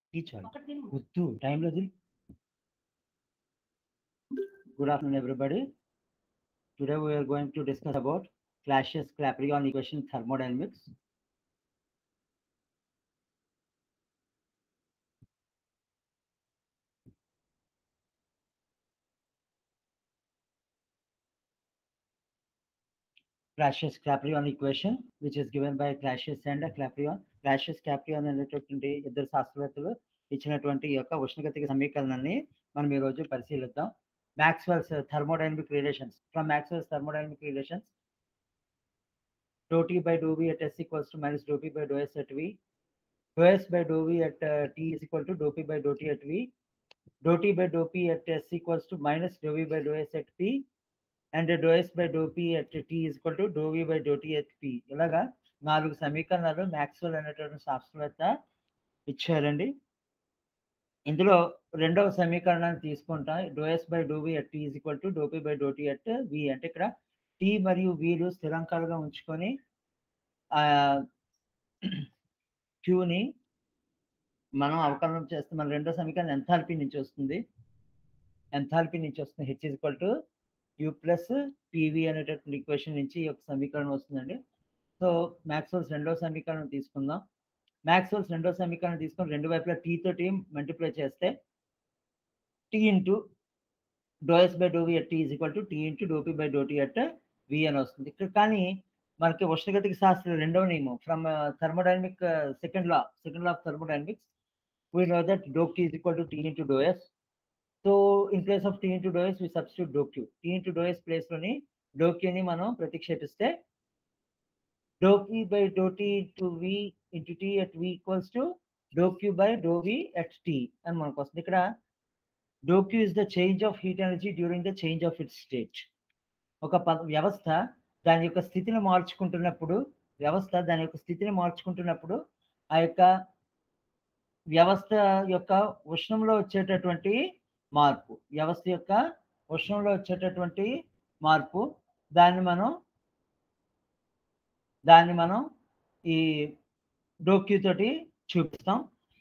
Teacher వద్దు టైంలో good afternoon everybody today we are going to discuss about Clausius Clapeyron equation thermodynamics Classius Clapeyron equation, which is given by Classius and Clapeyron. Classius Clapeyron అనేటటువంటి ఇద్దరు శాస్త్రవేత్తలు ఇచ్చినటువంటి ఈ యొక్క ఉష్ణగతిక సమీకరణాన్ని మనం ఈ రోజు పరిశీలిద్దాం Maxwell's thermodynamic relations from Maxwell's thermodynamic relations dou T by dou V at S equals to minus dou P by dou S at V. Dou S by dou V at uh, T is equal to dou P by dou T at V. Dou T by dou P at S equals to minus dou V by dou S at P. And dou S by dou P at T is equal to dou V by do T at P ఇలాగా నాలుగు సమీకరణాలు Maxwell అనేటువంటి శాస్త్రవేత్త ఇచ్చారండి ఇందులో రెండవ సమీకరణాన్ని తీసుకుంటాం dou S by do V at T is equal to dou P by do T at V అంటే ఇక్కడ టీ మరియు వీలు స్థిరాంకాలుగా ఉంచుకొని క్యూని మనం అవకలనం చేస్తే మన రెండో సమీకరణం ఎంథాల్పీ నుంచి వస్తుంది ఎంథాల్పీ నుంచి వస్తుంది H is equal to U plus PV అనేటటువంటి ఈక్వేషన్ నుంచి ఈ యొక్క సమీకరణం వస్తుందండి సో మ్యాక్స్వెల్స్ రెండో సమీకరణం తీసుకుందాం మ్యాక్స్వెల్స్ రెండో సమీకరణం తీసుకొని రెండు వైపులా టీ తోటి మల్టిప్లై చేస్తే T into డోఎస్ by డోవి at T is equal to T into డోపీ by డోటీ at V అని వస్తుంది ఇక్కడ కానీ మనకి ఉష్ణగతిక శాస్త్రం రెండవ నియమం from thermodynamic second law second law of thermodynamics we know that dou Q is equal to T into dou S so in place of T into dou S we substitute dou Q T into dou S ప్లేస్లోని dou క్యూని మనం ప్రతిక్షేపిస్తే dou Q by do T into V into T at V equals to డో Q by do V at T అని మనకు వస్తుంది ఇక్కడ డో Q is the change of heat energy during the change of it state ఒక వ్యవస్థ దాని యొక్క స్థితిని మార్చుకుంటున్నప్పుడు వ్యవస్థ దాని యొక్క స్థితిని మార్చుకుంటున్నప్పుడు ఆ యొక్క వ్యవస్థ యొక్క ఉష్ణంలో వచ్చేటటువంటి మార్పు వ్యవస్థ యొక్క ఉష్ణంలో వచ్చేటటువంటి మార్పు దాన్ని మనం దాన్ని మనం ఈ డోక్యూ తోటి చూపిస్తాం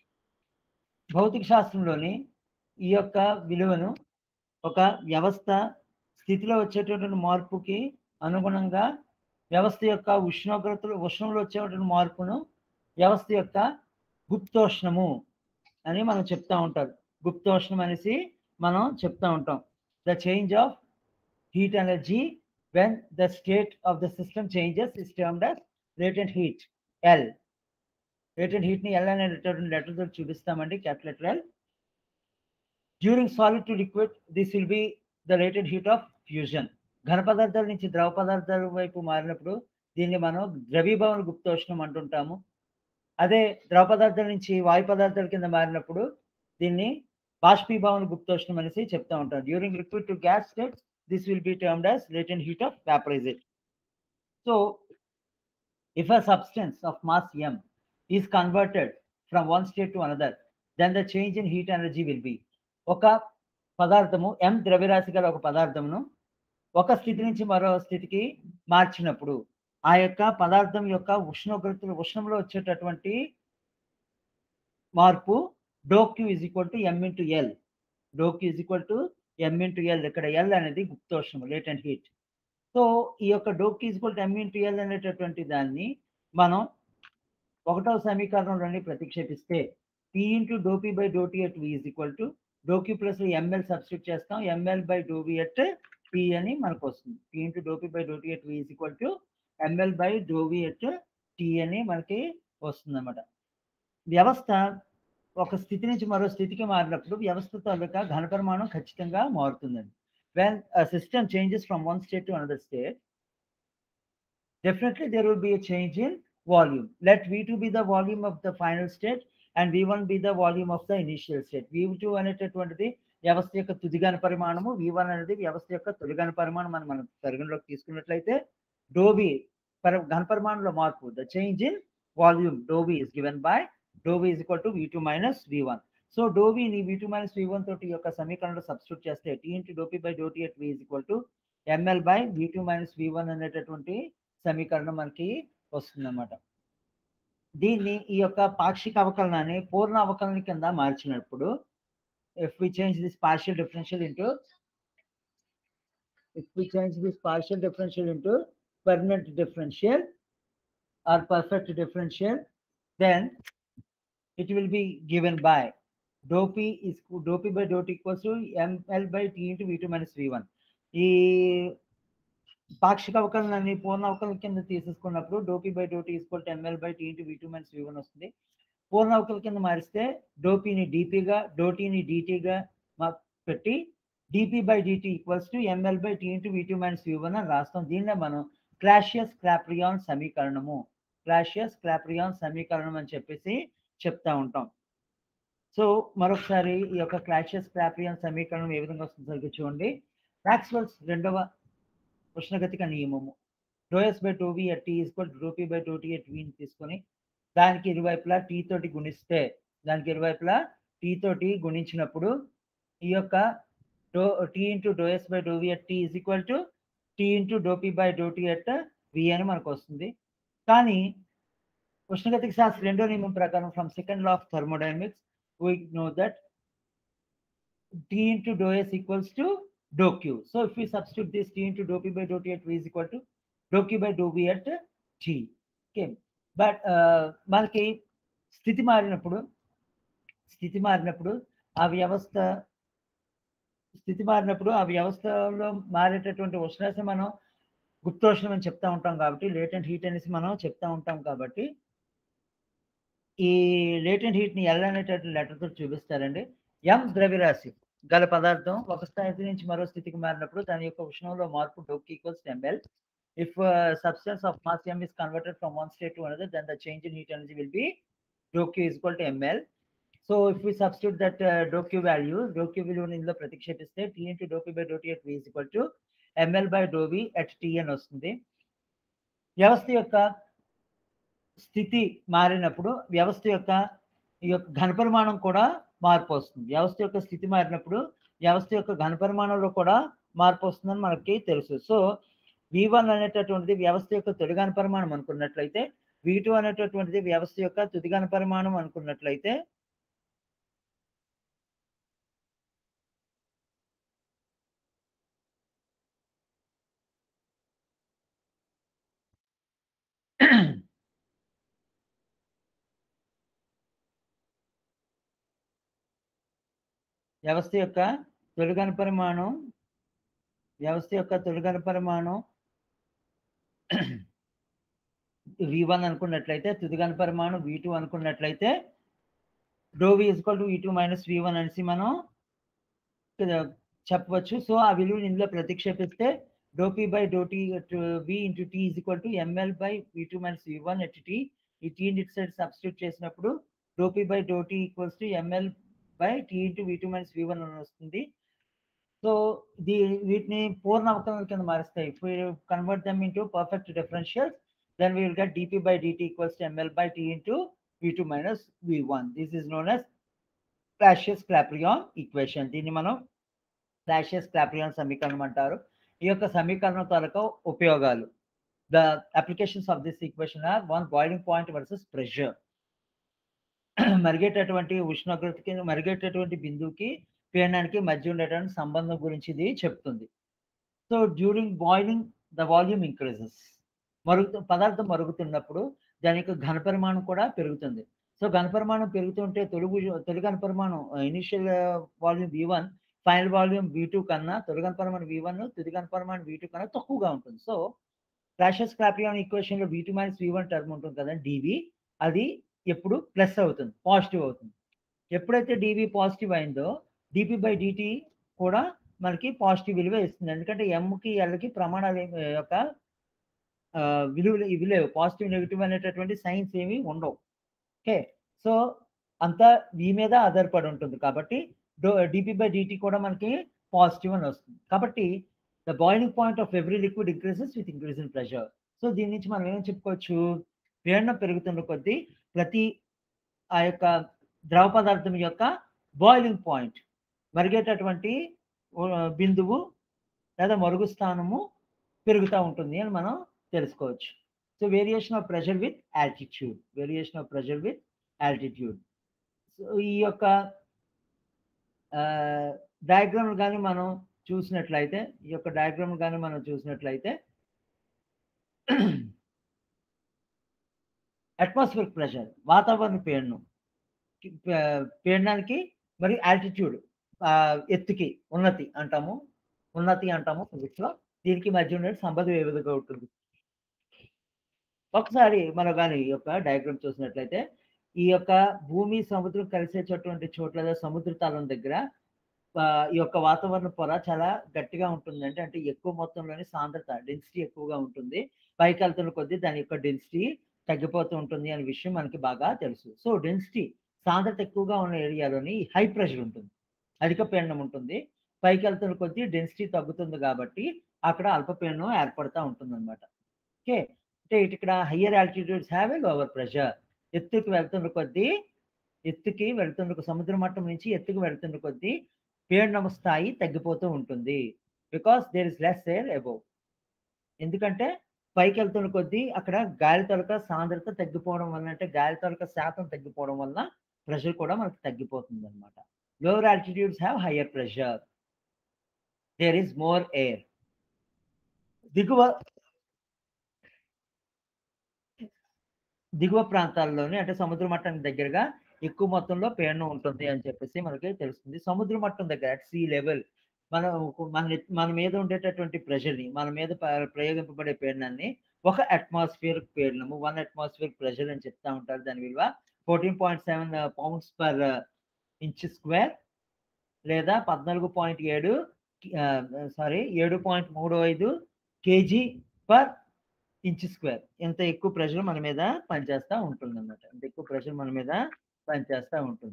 భౌతిక శాస్త్రంలోని ఈ యొక్క విలువను ఒక వ్యవస్థ స్థితిలో వచ్చేటటువంటి మార్పుకి అనుగుణంగా వ్యవస్థ యొక్క ఉష్ణోగ్రతలు ఉష్ణంలో వచ్చేటువంటి మార్పును వ్యవస్థ యొక్క గుప్తోష్ణము అని మనం చెప్తా ఉంటారు గుప్తోష్ణం అనేసి మనం చెప్తా ఉంటాం the change of heat energy when the state of the system changes is termed as latent heat L latent హీట్ని ఎల్ అనేటటువంటి లెటర్తో చూపిస్తామండి capital letter L during solid to liquid this will be the latent heat of fusion ఘన పదార్థాల నుంచి ద్రవ పదార్థాల వైపు మారినప్పుడు దీన్ని మనం ద్రవీభవన గుప్తోష్ణం అంటుంటాము అదే ద్రవ పదార్థాల నుంచి వాయు పదార్థాల కింద మారినప్పుడు దీన్ని బాష్పీభవన గుప్తోష్ణం అనేసి చెప్తా ఉంటాం during liquid to gas state this will be termed as latent heat of vaporization so if a substance of mass M is converted from one state to another then the change in heat energy will be ఒక పదార్థము ఎం ద్రవ్యరాశి గల ఒక పదార్థమును ఒక స్థితి నుంచి మరో స్థితికి మార్చినప్పుడు ఆ యొక్క పదార్థం యొక్క ఉష్ణోగ్రతలు ఉష్ణంలో వచ్చేటటువంటి మార్పు డోక్యూ is equal to M into L డోక్యూ is equal to M into L ఇక్కడ ఎల్ అనేది గుప్తోష్ణము లేటెంట్ హీట్ సో ఈ యొక్క డోక్యూ is equal to M into L అనేటటువంటి దాన్ని మనం ఒకటవ సమీకరణంలోని ప్రతిక్షేపిస్తే P into డోపీ by డోటీ at V is equal to డోక్యూ ప్లస్ ఎంఎల్ సబ్స్టిట్యూట్ చేస్తాం ఎంఎల్ బై డోవి అట్ పి అని మనకు వస్తుంది P into డోపీ by డోటీ at V is equal to ML by డోవి at T అని మనకి వస్తుంది అనమాట వ్యవస్థ ఒక స్థితి నుంచి మరో స్థితికి మారినప్పుడు వ్యవస్థ తాలూకా ఘనపరిమాణం ఖచ్చితంగా మారుతుందండి when system changes from one state to another state definitely there will be a change in volume let V two be the volume of the final state and V one be the volume of the initial state V two అనేటటువంటిది వ్యవస్థ యొక్క తుదిగాన పరిమాణము V one అనేది వ్యవస్థ యొక్క తొలిగాన పరిమాణం అని మనం పరిగణలోకి తీసుకున్నట్లయితే డోవి పర ఘనపరిమాణంలో మార్పు ద చేంజ్ ఇన్ వాల్యూమ్ డోవి ఇస్ గివెన్ బై డోవి is equal to V two minus V one so డోవిని V two minus V one తోటి యొక్క సమీకరణలో సబ్స్టిట్యూట్ చేస్తే టీ ఇంటూ డోపీ బై డోటీ at V is equal to ML by V two minus V one అనేటటువంటి సమీకరణం మనకి వస్తుంది అనమాట దీన్ని ఈ యొక్క పాక్షిక అవకలనాన్ని పూర్ణ అవకలన కింద మార్చినప్పుడు if we change this partial differential into if we change this partial differential into permanent differential or perfect differential then it will be given by dou p is dou p by dou t equals to ml by t into v2 minus v1 ఈ పాక్షిక అవకలనాన్ని పూర్ణ అవకలన కింద తీసేసుకున్నప్పుడు డోపీ by డోటీ equal to ML by T into V two minus V one వస్తుంది పూర్ణ అవకలన కింద మారిస్తే డోపీని డీపీగా డోటీని డీటీగా పెట్టి DP by DT equals to ML by T into V two minus V one అని రాస్తాం దీన్నే మనం క్లాషియస్ క్లాప్రియాన్ సమీకరణము క్లాషియస్ క్లాప్రియాన్ సమీకరణం అని చెప్పేసి చెప్తా ఉంటాం సో మరొకసారి ఈ యొక్క క్లాషియస్ క్లాప్రియాన్ సమీకరణం ఏ విధంగా వస్తుందో సరిగ్గా చూడండి మ్యాక్స్వెల్స్ రెండవ ఉష్ణగతిక నియమము డోఎస్ బై టూ వి అట్ టీ ఈక్వల్ డోపీ బై టూ టీ అట్ వీని తీసుకొని దానికి ఇరువైపులా టీ తోటి గుణిస్తే దానికి ఇరువైపులా టీ తోటి గుణించినప్పుడు ఈ యొక్క డో T into డోఎస్ by do V at T is equal to T into డోపీ by డోటీ at V అని మనకు వస్తుంది కానీ ఉష్ణగతిక శాస్త్ర రెండో నియమం ప్రకారం from second law of thermodynamics we know that T into డోఎస్ equals to dou q. So if we substitute this t into dou p by dou t at v is equal to dou q by dou v at t. Okay. But uh, మనకి స్థితి మారినప్పుడు స్థితి మారినప్పుడు ఆ వ్యవస్థ స్థితి మారినప్పుడు ఆ వ్యవస్థలో మారేటటువంటి ఉష్ణాసం మనం గుప్తోష్ణం అని చెప్తా ఉంటాం కాబట్టి లేటెంట్ హీట్ అనేసి మనం చెప్తా ఉంటాం కాబట్టి ఈ లేటెంట్ హీట్ ని ఎల్ అనేటటువంటి లెటర్ తో చూపిస్తారండి ఎం ద్రవ్యరాశి గల పదార్థం ఒక స్థితి నుంచి మరో స్థితికి మారినప్పుడు దాని యొక్క ఉష్ణంలో మార్పు డోక్ equals ML if substance of mass M is converted from one state to another then the change in heat energy will be డో Q equal to ML so if we substitute that డో Q value డో Q విలువని ఇందులో ప్రతిక్షేపిస్తే T into డో P by do T at V equal to ML by do V at T అని వస్తుంది వ్యవస్థ యొక్క స్థితి మారినప్పుడు వ్యవస్థ యొక్క ఈ యొక్క ఘనపరిమాణం కూడా మార్పు వస్తుంది వ్యవస్థ యొక్క స్థితి మారినప్పుడు వ్యవస్థ యొక్క ఘనపరిమాణంలో కూడా మార్పు వస్తుందని మనకి తెలుసు సో వి వన్ అనేటటువంటిది వ్యవస్థ యొక్క తొలి ఘనపరిమాణం అనుకున్నట్లయితే వి టూ అనేటటువంటిది వ్యవస్థ యొక్క తుది ఘనపరిమాణం అనుకున్నట్లయితే వ్యవస్థ యొక్క తొలిగన పరిమాణం వ్యవస్థ యొక్క తొలిగన పరిమాణం వి వన్ అనుకున్నట్లయితే తుదిగన పరిమాణం వి టూ అనుకున్నట్లయితే డో వి equal to V two minus V one అనేసి మనం చెప్పవచ్చు సో ఆ విలువని ఇందులో ప్రతిక్షేపిస్తే డోపీ బై డోటీ V into T is equal to ML by V two minus V one at T ఈ టీ ఇట్ సైడ్ సబ్స్టిట్యూట్ చేసినప్పుడు డోపీ బై డోటీ equals to ML by T into V two minus V one అని వస్తుంది so the వీటిని పూర్ణ అవకలన కింద మారుస్తాయి if convert them into perfect differentials then we will get DP by DT equals to ML by T into V two minus V one this is known as Clausius Clapeyron equation దీన్ని మనం క్లాషియస్ క్లాప్రియాన్ సమీకరణం అంటారు ఈ యొక్క సమీకరణం తాలూకా ఉపయోగాలు the applications of this equation are one boiling point versus pressure మరిగేటటువంటి ఉష్ణోగ్రతకి మరిగేటటువంటి బిందువుకి పీడనానికి మధ్య ఉండేటువంటి సంబంధం గురించి ఇది చెప్తుంది so during boiling the volume increases మరుగుతు పదార్థం మరుగుతున్నప్పుడు దాని యొక్క ఘనపరిమాణం కూడా పెరుగుతుంది సో ఘనపరిమాణం పెరుగుతుంటే తొలుగు తొలి ఘనపరిమాణం initial volume V one final volume V two కన్నా తొలి ఘనపరిమాణం వి వన్ తుది ఘనపరిమాణం వి టూ కన్నా తక్కువగా ఉంటుంది సో క్లాషెస్ క్లాపియాన్ ఈక్వేషన్లో V two minus V one term ఉంటుంది కదా డివి అది ఎప్పుడు ప్లస్ అవుతుంది పాజిటివ్ అవుతుంది ఎప్పుడైతే డివి పాజిటివ్ అయిందో డిపి బై డిటి కూడా మనకి పాజిటివ్ విలువ ఇస్తుంది ఎందుకంటే ఎంకి ఎల్కి ప్రమాణాలు యొక్క విలువలు ఇవి లేవు పాజిటివ్ నెగిటివ్ అనేటటువంటి సైన్స్ ఏమి ఉండవు ఓకే సో అంతా వి మీద ఆధారపడి ఉంటుంది కాబట్టి డిపి బై డిటి కూడా మనకి పాజిటివ్ అని వస్తుంది కాబట్టి the boiling point of every liquid increases with increase in pressure so దీని నుంచి మనం ఏం చెప్పుకోవచ్చు పీడనం పెరుగుతున్న కొద్దీ ప్రతి ఆ యొక్క ద్రవ పదార్థం యొక్క బాయిలింగ్ పాయింట్ మరిగేటటువంటి బిందువు లేదా మరుగు స్థానము పెరుగుతూ ఉంటుంది అని మనం తెలుసుకోవచ్చు so variation of pressure with altitude variation of pressure with altitude so ఈ యొక్క డయాగ్రామ్ కానీ మనం చూసినట్లయితే ఈ యొక్క డయాగ్రామ్ కానీ మనం చూసినట్లయితే అట్మాస్ఫియర్ ప్రెషర్ వాతావరణ పీడనం పీడనానికి మరి ఆల్టిట్యూడ్ ఎత్తుకి ఉన్నతి అంటాము ఉన్నతి అంటాము ఫిజిక్స్లో దీనికి మధ్య ఉండే సంబంధం ఏ విధంగా ఉంటుంది ఒకసారి మనం కానీ ఈ యొక్క డయాగ్రామ్ చూసినట్లయితే ఈ యొక్క భూమి సముద్రం కలిసేటటువంటి చోట్ల సముద్ర తలం దగ్గర ఈ యొక్క వాతావరణ పొర చాలా గట్టిగా ఉంటుందండి అంటే ఎక్కువ మొత్తంలోని సాంద్రత డెన్సిటీ ఎక్కువగా ఉంటుంది పైకి వెళ్తున్న కొద్దీ దాని యొక్క డెన్సిటీ తగ్గిపోతూ ఉంటుంది అనే విషయం మనకి బాగా తెలుసు సో డెన్సిటీ సాంద్రత ఎక్కువగా ఉన్న ఏరియాలోని హై ప్రెషర్ ఉంటుంది అధిక పీడనం ఉంటుంది పైకి వెళ్తున్న కొద్దీ డెన్సిటీ తగ్గుతుంది కాబట్టి అక్కడ అల్పపీడనం ఏర్పడుతూ ఉంటుంది అనమాట ఓకే అంటే ఇక్కడ higher altitudes have a lower pressure ఎత్తుకి వెళ్తున్న కొద్దీ ఎత్తుకి వెళ్తున్న సముద్ర మట్టం నుంచి ఎత్తుకు వెళ్తున్న కొద్దీ పీడనం స్థాయి తగ్గిపోతూ ఉంటుంది because there is less air above ఎందుకంటే పైకి వెళ్తున్న కొద్దీ అక్కడ గాలి తొలక సాంద్రత తగ్గిపోవడం వల్ల అంటే గాలి తొలక శాతం తగ్గిపోవడం వల్ల ప్రెషర్ కూడా మనకు తగ్గిపోతుంది అనమాట lower altitudes have higher pressure there is more air దిగువ దిగువ ప్రాంతాల్లోనే అంటే సముద్ర మట్టానికి దగ్గరగా ఎక్కువ మొత్తంలో పీడనం ఉంటుంది అని చెప్పేసి మనకి తెలుస్తుంది సముద్ర మట్టం దగ్గర అట్ సీ లెవెల్ మన మన మన మీద ఉండేటటువంటి ప్రెషర్ని మన మీద ప్రయోగింపబడే పీడనాన్ని ఒక అట్మాస్ఫియర్ పీడనము వన్ అట్మాస్ఫియర్ ప్రెషర్ అని చెప్తా ఉంటారు దాని విలువ fourteen point seven pounds per inch square లేదా పద్నాలుగు పాయింట్ ఏడు సారీ ఏడు పాయింట్ మూడు ఐదు కేజీ పర్ ఇంచ్ స్క్వేర్ ఎంత ఎక్కువ ప్రెషర్ మన మీద పనిచేస్తూ ఉంటుంది అన్నమాట ఎంత ఎక్కువ ప్రెషర్ మన మీద పనిచేస్తూ ఉంటుంది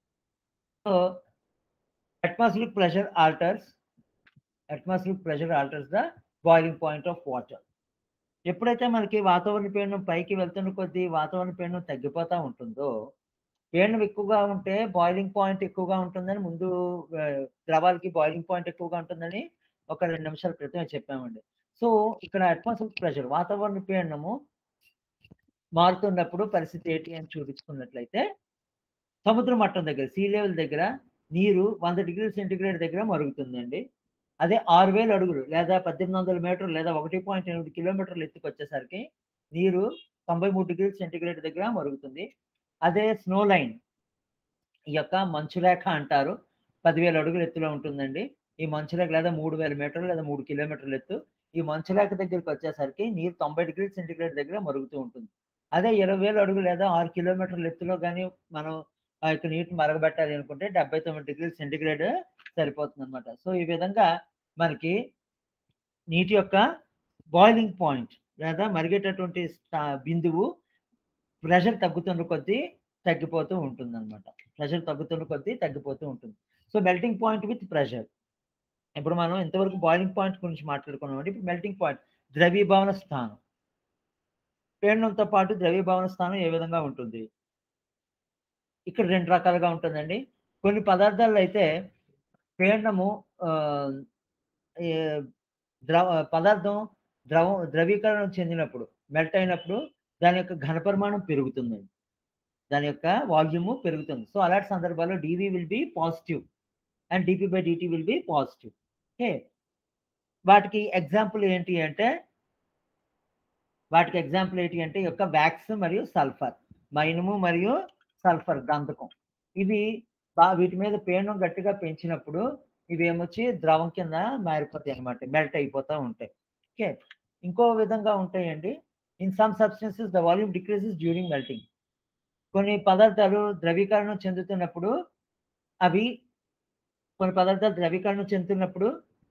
so atmospheric pressure alters atmospheric pressure alters the boiling point of water ఎప్పుడైతే మనకి వాతావరణ పీడనం పైకి వెళ్తున్న కొద్దీ వాతావరణ పీడనం తగ్గిపోతూ ఉంటుందో పీడనం ఎక్కువగా ఉంటే బాయిలింగ్ పాయింట్ ఎక్కువగా ఉంటుందని ముందు ద్రవాలకి బాయిలింగ్ పాయింట్ ఎక్కువగా ఉంటుందని ఒక రెండు నిమిషాల క్రితమే చెప్పామండి సో ఇక్కడ అట్మాస్ఫియర్ ప్రెషర్ వాతావరణ పీడనము మారుతున్నప్పుడు పరిస్థితి ఏంటి అని చూపించుకున్నట్లయితే సముద్ర మట్టం దగ్గర సీ లెవెల్ దగ్గర నీరు వంద డిగ్రీల సెంటిగ్రేడ్ దగ్గర మరుగుతుందండి అదే ఆరు వేల అడుగులు లేదా పద్దెనిమిది వందల మీటర్లు లేదా ఒకటి పాయింట్ ఎనిమిది కిలోమీటర్లు ఎత్తుకు వచ్చేసరికి నీరు తొంభై మూడు డిగ్రీల సెంటిగ్రేడ్ దగ్గర మరుగుతుంది అదే స్నో లైన్ ఈ యొక్క మంచురేఖ అంటారు పదివేల అడుగుల ఎత్తులో ఉంటుందండి ఈ మంచురేఖ లేదా మూడు వేల మీటర్లు లేదా మూడు కిలోమీటర్ల ఎత్తు ఈ మంచురేఖ దగ్గరికి వచ్చేసరికి నీరు తొంభై డిగ్రీల సెంటిగ్రేడ్ దగ్గర మరుగుతూ ఉంటుంది అదే ఇరవై వేల అడుగులు లేదా ఆరు కిలోమీటర్ల ఎత్తులో కానీ మనం ఆ యొక్క నీటిని మరగబెట్టాలి అనుకుంటే డెబ్బై తొమ్మిది డిగ్రీల సెంటిగ్రేడ్ సరిపోతుంది అనమాట సో ఈ విధంగా మనకి నీటి యొక్క బాయిలింగ్ పాయింట్ లేదా మరిగేటటువంటి బిందువు ప్రెషర్ తగ్గుతున్న కొద్దీ తగ్గిపోతూ ఉంటుంది అనమాట ప్రెషర్ తగ్గుతున్న కొద్దీ తగ్గిపోతూ ఉంటుంది so melting point with pressure ఇప్పుడు మనం ఇంతవరకు బాయిలింగ్ పాయింట్ గురించి మాట్లాడుకున్నాం అంటే ఇప్పుడు మెల్టింగ్ పాయింట్ ద్రవీభవన స్థానం పీడనంతో పాటు ద్రవీభవన స్థానం ఏ విధంగా ఉంటుంది ఇక్కడ రెండు రకాలుగా ఉంటుందండి కొన్ని పదార్థాల్లో అయితే పీడనము ద్రవ పదార్థం ద్రవం ద్రవీకరణం చెందినప్పుడు మెల్ట్ అయినప్పుడు దాని యొక్క ఘనపరిమాణం పెరుగుతుందండి దాని యొక్క వాల్యూము పెరుగుతుంది సో అలాంటి సందర్భాల్లో DV will be positive and DP by DT will be positive okay వాటికి ఎగ్జాంపుల్ ఏంటి అంటే వాటికి ఎగ్జాంపుల్ ఏంటి అంటే యొక్క వ్యాక్స్ మరియు సల్ఫర్ మైనము మరియు సల్ఫర్ గంధకం ఇవి బా వీటి మీద పీడనం గట్టిగా పెంచినప్పుడు ఇవి ఏమొచ్చి ద్రవం కింద మారిపోతాయి అనమాట మెల్ట్ అయిపోతూ ఉంటాయి ఓకే ఇంకో విధంగా ఉంటాయండి in some substances the volume decreases during melting కొన్ని పదార్థాలు ద్రవీకరణం చెందుతున్నప్పుడు అవి కొన్ని పదార్థాలు ద్రవీకరణం చెందుతున్నప్పుడు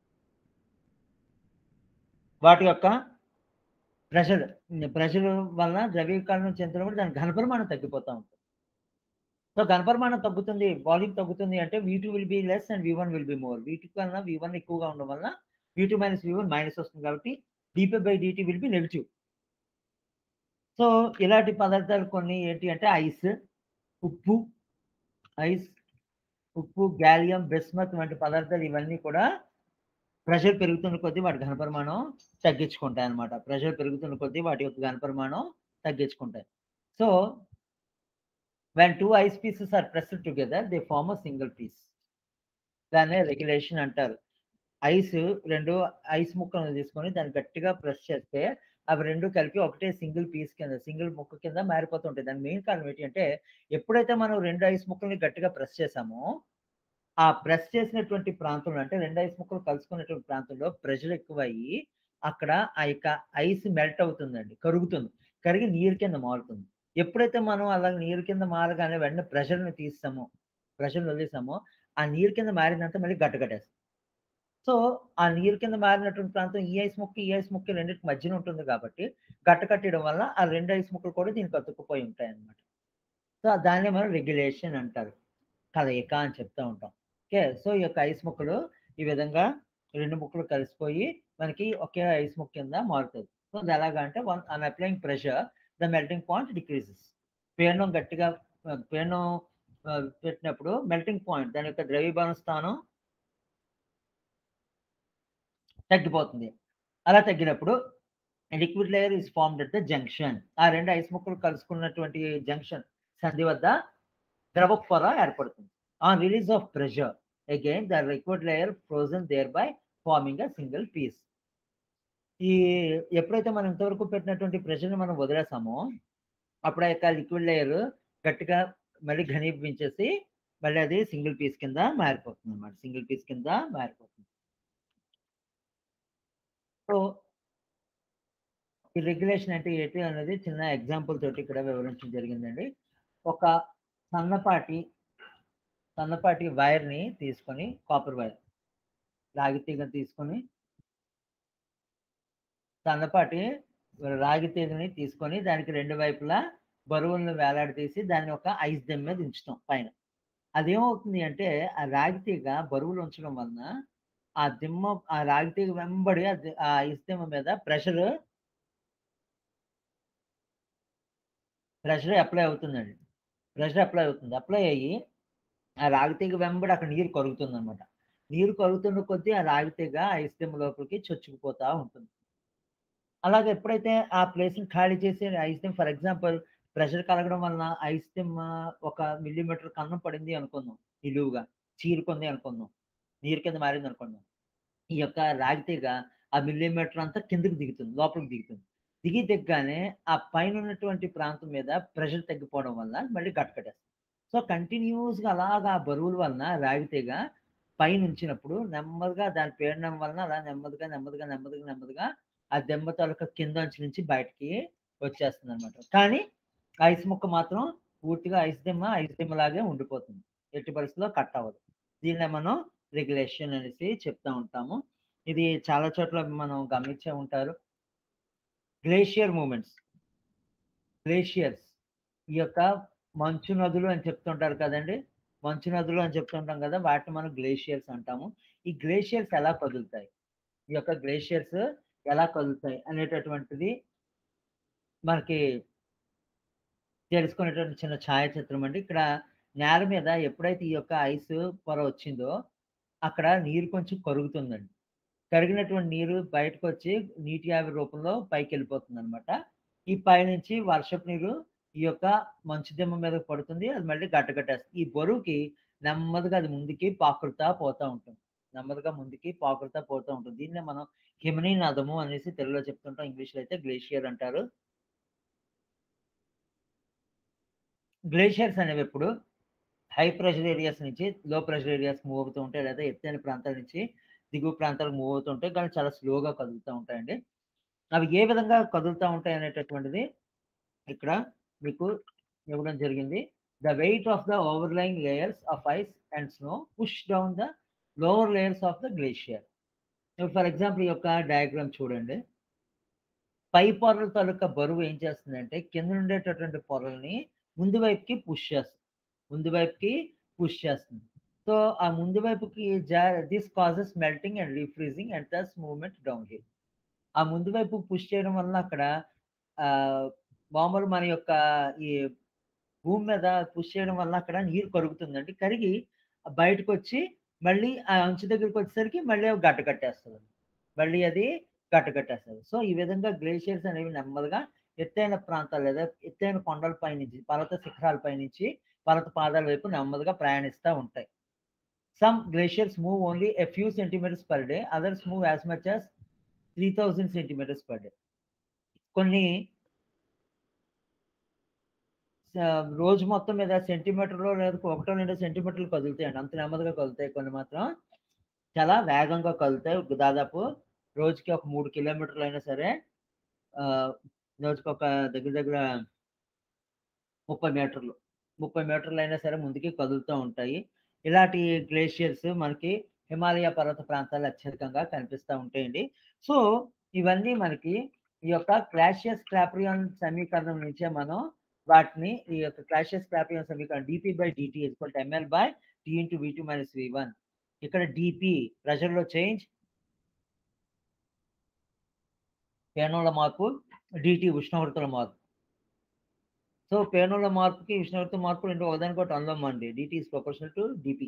వాటి యొక్క ప్రెషర్ ప్రెషర్ వలన ద్రవీకరణం చెందినప్పుడు దాని ఘనపరిమాణం తగ్గిపోతూ ఉంటుంది సో ఘనపరిమాణం తగ్గుతుంది వాల్యూమ్ తగ్గుతుంది అంటే V two will be less and V one will be more V two కన్నా వీ వన్ ఎక్కువగా ఉండడం వల్ల V two minus V one minus వస్తుంది కాబట్టి DP by DT will be negative so ఇలాంటి పదార్థాలు కొన్ని ఏంటి అంటే ఐస్ ఉప్పు ఐస్ ఉప్పు గ్యాలియం బెస్మత్ వంటి పదార్థాలు ఇవన్నీ కూడా ప్రెషర్ పెరుగుతున్న కొద్దీ వాటి ఘనపరిమాణం తగ్గించుకుంటాయి అన్నమాట ప్రెషర్ పెరుగుతున్న కొద్దీ వాటి యొక్క ఘనపరిమాణం తగ్గించుకుంటాయి so when two ice pieces are pressed together they form a single piece దాన్నే రెగ్యులేషన్ అంటారు ఐస్ రెండు ఐస్ ముక్కలను తీసుకొని దాన్ని గట్టిగా ప్రెస్ చేస్తే అవి రెండు కలిపి ఒకటే సింగిల్ పీస్ కింద సింగిల్ ముక్క కింద మారిపోతుంటాయి దాని మెయిన్ కారణం ఏంటి అంటే ఎప్పుడైతే మనం రెండు ఐస్ ముక్కల్ని గట్టిగా ప్రెస్ చేసామో ఆ ప్రెస్ చేసినటువంటి ప్రాంతంలో అంటే రెండు ఐస్ ముక్కలు కలుసుకున్నటువంటి ప్రాంతంలో ప్రెషర్ ఎక్కువయ్యి అక్కడ ఆ యొక్క ఐస్ మెల్ట్ అవుతుందండి కరుగుతుంది కరిగి నీరు కింద మారుతుంది ఎప్పుడైతే మనం అలా నీరు కింద మారగానే వెంటనే ప్రెషర్ని తీస్తామో ప్రెషర్ వదిలేసామో ఆ నీరు కింద మారినంత మళ్ళీ గట్టగట్టేస్తాం సో ఆ నీరు కింద మారినటువంటి ప్రాంతం ఈ ఐస్ ముక్క ఈ ఐస్ ముక్క రెండింటి మధ్యన ఉంటుంది కాబట్టి గట్ట కట్టడం వల్ల ఆ రెండు ఐస్ ముక్కలు కూడా దీనికి అతుక్కుపోయి ఉంటాయి అన్నమాట సో దాన్ని మనం రెగ్యులేషన్ అంటారు కలయిక అని చెప్తూ ఉంటాం ఓకే సో ఈ యొక్క ఐస్ ముక్కలు ఈ విధంగా రెండు ముక్కలు కలిసిపోయి మనకి ఒకే ఐస్ ముక్క కింద మారుతుంది సో అది ఎలాగా అంటే when I'm applying pressure the melting point decreases పీడనం గట్టిగా ఆ, పీడనం ఆ, పెట్టినప్పుడు మెల్టింగ్ పాయింట్ దాని యొక్క ద్రవీభవన స్థానం తగ్గిపోతుంది అలా తగ్గినప్పుడు liquid layer is formed at the junction ఆ రెండు ఐస్ ముక్కలు కలుసుకున్నటువంటి జంక్షన్ సంధి వద్ద ద్రవ పొర ఏర్పడుతుంది on release of pressure again the liquid layer frozen there by forming a single piece ఈ ఎప్పుడైతే మనం ఇంతవరకు పెట్టినటువంటి ప్రెషర్ని మనం వదిలేసామో అప్పుడు ఆ యొక్క లిక్విడ్ లేయర్ గట్టిగా మళ్ళీ ఘనీభవించేసి మళ్ళీ అది సింగిల్ పీస్ కింద మారిపోతుంది అనమాట సింగిల్ పీస్ కింద మారిపోతుంది సో ఈ రెగ్యులేషన్ అంటే ఏంటి అనేది చిన్న ఎగ్జాంపుల్ తోటి ఇక్కడ వివరించడం జరిగిందండి ఒక సన్నపాటి సన్నపాటి వైర్ని తీసుకొని కాపర్ వైర్ రాగి తీగ తీసుకొని సన్నపాటి రాగి తీగని తీసుకొని దానికి రెండు వైపులా బరువులను వేలాడదీసి దాన్ని ఒక ఐస్ దెమ్ మీద ఉంచుతాం పైన అదేమవుతుంది అంటే ఆ రాగి తీగ బరువులు ఉంచడం వలన ఆ దిమ్మ ఆ రాగి తీగ వెంబడి ఆ ది- ఆ ఐస్ దిమ్మ మీద ప్రెషర్ ప్రెషర్ అప్లై అవుతుందండి ప్రెషర్ అప్లై అవుతుంది అప్లై అయ్యి ఆ రాగి తీగ వెంబడి అక్కడ నీరు కరుగుతుంది అనమాట నీరు కరుగుతున్న కొద్దీ ఆ రాగి తీగ ఐస్ దిమ్మ లోపలికి చొచ్చుకుపోతా ఉంటుంది అలాగే ఎప్పుడైతే ఆ ప్లేస్ని ఖాళీ చేసి ఐస్ దిమ్ ఫర్ ఎగ్జాంపుల్ ప్రెషర్ కలగడం వలన ఐస్ దిమ్ ఒక మిల్లీమీటర్ కన్నం పడింది అనుకుందాం నిలువుగా చీరుకుంది అనుకుందాం నీరు కింద మారింది అనుకుందాం ఈ యొక్క రాగి తీగ ఆ మిల్లీమీటర్ అంతా కిందకి దిగుతుంది లోపలికి దిగుతుంది దిగి దిగ్గానే ఆ పైన ఉన్నటువంటి ప్రాంతం మీద ప్రెషర్ తగ్గిపోవడం వల్ల మళ్ళీ గట్టకట్టేస్తుంది సో కంటిన్యూస్గా అలాగా ఆ బరువుల వలన రాగి తీగ పైన ఉంచినప్పుడు నెమ్మదిగా దాని పీడనం వలన అలా నెమ్మదిగా నెమ్మదిగా నెమ్మదిగా నెమ్మదిగా ఆ దెబ్బ తాలూకా కింద అంచు నుంచి బయటికి వచ్చేస్తుంది అనమాట కానీ ఐస్ ముక్క మాత్రం పూర్తిగా ఐస్ దిమ్మ ఐస్ దిమ్మ లాగే ఉండిపోతుంది ఎట్టి పరిస్థితుల్లో కట్ అవ్వదు దీన్నే మనం రెగ్యులేషన్ అనేసి చెప్తా ఉంటాము ఇది చాలా చోట్ల మనం గమనించే ఉంటారు గ్లేషియర్ మూమెంట్స్ గ్లేషియర్స్ ఈ యొక్క మంచు నదులు అని చెప్తుంటారు కదండి మంచు నదులు అని చెప్తుంటాం కదా వాటిని మనం గ్లేషియర్స్ అంటాము ఈ గ్లేషియర్స్ ఎలా కదులుతాయి ఈ యొక్క గ్లేషియర్స్ ఎలా కదులుతాయి అనేటటువంటిది మనకి తెలుసుకునేటువంటి చిన్న ఛాయాచిత్రం అండి ఇక్కడ నేల మీద ఎప్పుడైతే ఈ యొక్క ఐస్ పొర వచ్చిందో అక్కడ నీరు కొంచెం కరుగుతుందండి కరిగినటువంటి నీరు బయటకు వచ్చి నీటి ఆవిరి రూపంలో పైకి వెళ్ళిపోతుంది అనమాట ఈ పైనుంచి వర్షపు నీరు ఈ యొక్క మంచు దిమ్మ మీద పడుతుంది అది మళ్ళీ గట్టగట్టేస్తుంది ఈ బరువుకి నెమ్మదిగా అది ముందుకి పాకుడుతా పోతూ ఉంటుంది నెమ్మదిగా ముందుకి పాకుడుతా పోతూ ఉంటుంది దీన్నే మనం హిమనీ నదము అనేసి తెలుగులో చెప్తుంటాం ఇంగ్లీష్లో అయితే గ్లేషియర్ అంటారు గ్లేషియర్స్ అనేవి ఎప్పుడు హై ప్రెషర్ ఏరియాస్ నుంచి లో ప్రెషర్ ఏరియాస్ మూవ్ అవుతూ ఉంటాయి లేదా ఎత్తైన ప్రాంతాల నుంచి దిగువ ప్రాంతాలకు మూవ్ అవుతూ ఉంటాయి కానీ చాలా స్లోగా కదులుతూ ఉంటాయండి అవి ఏ విధంగా కదులుతూ ఉంటాయి అనేటటువంటిది ఇక్కడ మీకు ఇవ్వడం జరిగింది the weight of the overlying layers of ice and snow push down the lower layers of the glacier for example ఈ యొక్క డయాగ్రామ్ చూడండి పై పొరల తాలూకా బరువు ఏం చేస్తుందంటే కింద ఉండేటటువంటి పొరల్ని ముందు వైపుకి పుష్ చేస్తుంది ముందు వైపుకి పుష్ చేస్తుంది సో ఆ ముందు వైపుకి జా this causes melting and refreezing and thus movement down hill ఆ ముందు వైపు పుష్ చేయడం వల్ల అక్కడ ఆ, మామూలు మన యొక్క ఈ భూమి మీద పుష్ చేయడం వల్ల అక్కడ నీరు కరుగుతుందండి కరిగి బయటకు వచ్చి మళ్ళీ ఆ అంచు దగ్గరికి వచ్చేసరికి మళ్ళీ అవి గడ్డ కట్టేస్తది. మళ్ళీ అది గడ్డ కట్టేస్తది. సో, ఈ విధంగా గ్లేషియర్స్ అనేవి నెమ్మదిగా ఎత్తైన ప్రాంతాలు లేదా ఎత్తైన కొండల పైనుంచి, పర్వత శిఖరాల పైనుంచి పర్వత పాదాల వైపు నెమ్మదిగా ప్రయాణిస్తా ఉంటాయి. Some glaciers move only a few centimetres per day. Others move as much as 3000 centimetres per day. కొన్ని ఆహ్, రోజు మొత్తం మీద సెంటీమీటర్‌లో లేదా ఒకటో రెండో సెంటీమీటర్లు కదులుతాయండి. అంత నెమ్మదిగా కదులుతాయి. కొన్ని మాత్రం చాలా వేగంగా కదులుతాయి. దాదాపు రోజుకి ఒక 3 కిలోమీటర్లయినా సరే ఆహ్, రోజుకొక దగ్గర దగ్గర 30 మీటర్లు. 30 మీటర్లయినా సరే ముందుకి కదులుతూ ఉంటాయి. ఇలాంటి గ్లేషియర్స్ మనకి హిమాలయ పర్వత ప్రాంతాల్లో అత్యధికంగా కనిపిస్తా ఉంటాయండి. సో, ఇవన్నీ మనకి ఈ యొక్క క్లాసియస్ క్లాపిరాన్ సమీకరణం నుంచే మనం వాటిని ఈ యొక్క క్లాసియస్ క్లాపిరాన్ సమీకరణం DP by DT is equal to ML by T into V two minus V one. ఇక్కడ డీపీ ప్రెషర్‌లో చేంజ్ పేనంలో మార్పు, డీటీ ఉష్ణోగ్రతలో మార్పు. సో, పేనంలో మార్పుకి, ఉష్ణోగ్రత మార్పు రెండు ఒకదానికొకటి అనులోమం అండి. DT is proportional to DP.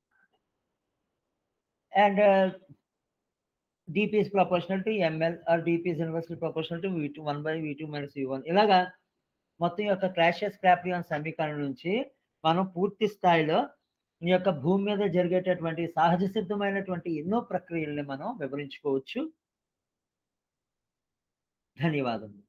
And DP is proportional to ML or DP is inversely proportional to V two 1 by V two minus V one. ఇలాగా మొత్తం యొక్క క్లాసియస్ క్లాపిరాన్ సమీకరణం నుంచి మనం పూర్తి స్థాయిలో ఈ యొక్క భూమి మీద జరిగేటటువంటి సహజ సిద్ధమైనటువంటి ఎన్నో ప్రక్రియల్ని మనం వివరించుకోవచ్చు. ధన్యవాదములు.